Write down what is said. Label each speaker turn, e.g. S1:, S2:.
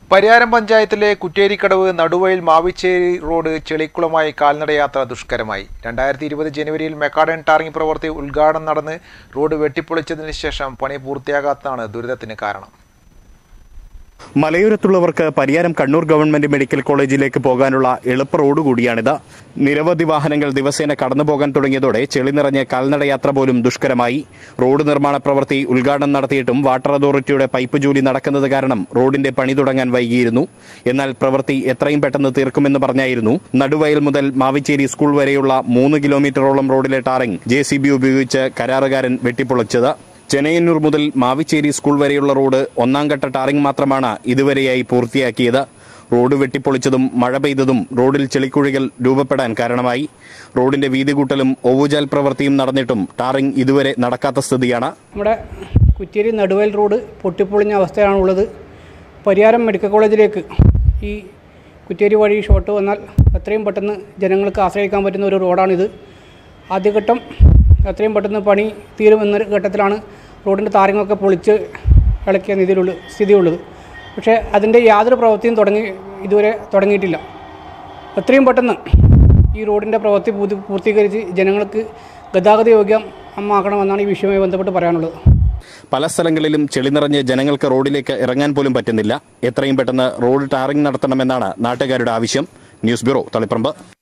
S1: പരിയാരം പഞ്ചായത്തിലെ കുറ്റേരിക്കടവ് നടുവയൽ മാവിച്ചേരി റോഡ് ചെളിക്കുളമായി കാൽനടയാത്ര ദുഷ്കരമായി രണ്ടായിരത്തി ഇരുപത് ജനുവരിയിൽ മെക്കാഡൻ ടാറിംഗ് പ്രവൃത്തി ഉദ്ഘാടനം നടന്ന് റോഡ് വെട്ടിപ്പൊളിച്ചതിന് ശേഷം പണി പൂർത്തിയാകാത്തതാണ് ദുരിതത്തിന് കാരണം
S2: മലയോരത്തുള്ളവർക്ക് പരിയാരം കണ്ണൂർ ഗവൺമെന്റ് മെഡിക്കൽ കോളേജിലേക്ക് പോകാനുള്ള എളുപ്പ റോഡ് കൂടിയാണിത് നിരവധി വാഹനങ്ങൾ ദിവസേന കടന്നുപോകാൻ തുടങ്ങിയതോടെ ചെളി നിറഞ്ഞ കാൽനടയാത്ര പോലും ദുഷ്കരമായി റോഡ് നിർമ്മാണ പ്രവൃത്തി ഉദ്ഘാടനം നടത്തിയിട്ടും വാട്ടർ അതോറിറ്റിയുടെ പൈപ്പ് ജോലി നടക്കുന്നത് കാരണം റോഡിന്റെ പണി തുടങ്ങാൻ വൈകിയിരുന്നു എന്നാൽ പ്രവൃത്തി എത്രയും പെട്ടെന്ന് തീർക്കുമെന്ന് പറഞ്ഞായിരുന്നു നടുവയൽ മുതൽ മാവിച്ചേരി സ്കൂൾ വരെയുള്ള മൂന്ന് കിലോമീറ്ററോളം റോഡിലെ ടാറിംഗ് ജെ ഉപയോഗിച്ച് കരാറുകാരൻ വെട്ടിപ്പൊളിച്ചത് ചെനയന്നൂർ മുതൽ മാവിച്ചേരി സ്കൂൾ വരെയുള്ള റോഡ് ഒന്നാം ഘട്ട ടാറിംഗ് മാത്രമാണ് ഇതുവരെയായി പൂർത്തിയാക്കിയത് റോഡ് വെട്ടിപ്പൊളിച്ചതും മഴ പെയ്തതും റോഡിൽ ചെളിക്കുഴികൾ രൂപപ്പെടാൻ കാരണമായി റോഡിന്റെ വീതി കൂട്ടലും ഒവുചാൽ പ്രവൃത്തിയും നടന്നിട്ടും ടാറിംഗ് ഇതുവരെ നടക്കാത്ത സ്ഥിതിയാണ്
S3: നമ്മുടെ കുറ്റേരി നടുവയൽ റോഡ് പൊട്ടിപ്പൊളിഞ്ഞ അവസ്ഥയാണുള്ളത് പരിയാരം മെഡിക്കൽ കോളേജിലേക്ക് ഈ കുറ്റേരി വഴി ഷോട്ട് വന്നാൽ എത്രയും പെട്ടെന്ന് ജനങ്ങൾക്ക് ആശ്രയിക്കാൻ പറ്റുന്ന ഒരു റോഡാണിത് ആദ്യഘട്ടം എത്രയും പെട്ടെന്ന് പണി തീരുമെന്നൊരു ഘട്ടത്തിലാണ് റോഡിൻ്റെ താരങ്ങളൊക്കെ പൊളിച്ച് ഇളക്കിയ നിധിയിലുള്ള സ്ഥിതിയുള്ളത് പക്ഷേ അതിൻ്റെ യാതൊരു പ്രവൃത്തിയും തുടങ്ങി ഇതുവരെ തുടങ്ങിയിട്ടില്ല എത്രയും പെട്ടെന്ന് ഈ റോഡിൻ്റെ പ്രവൃത്തി പൂർത്തി- പൂർത്തീകരിച്ച് ജനങ്ങൾക്ക് ഗതാഗത യോഗ്യമാക്കണമെന്നാണ് ഈ വിഷയവുമായി ബന്ധപ്പെട്ട് പറയാനുള്ളത്
S2: പല സ്ഥലങ്ങളിലും ചെളി നിറഞ്ഞ് ജനങ്ങൾക്ക് റോഡിലേക്ക് ഇറങ്ങാൻ പോലും പറ്റുന്നില്ല എത്രയും പെട്ടെന്ന് റോഡ് ടാറിംഗ് നടത്തണമെന്നാണ് നാട്ടുകാരുടെ ആവശ്യം ന്യൂസ് ബ്യൂറോ തളിപ്പറമ്പ്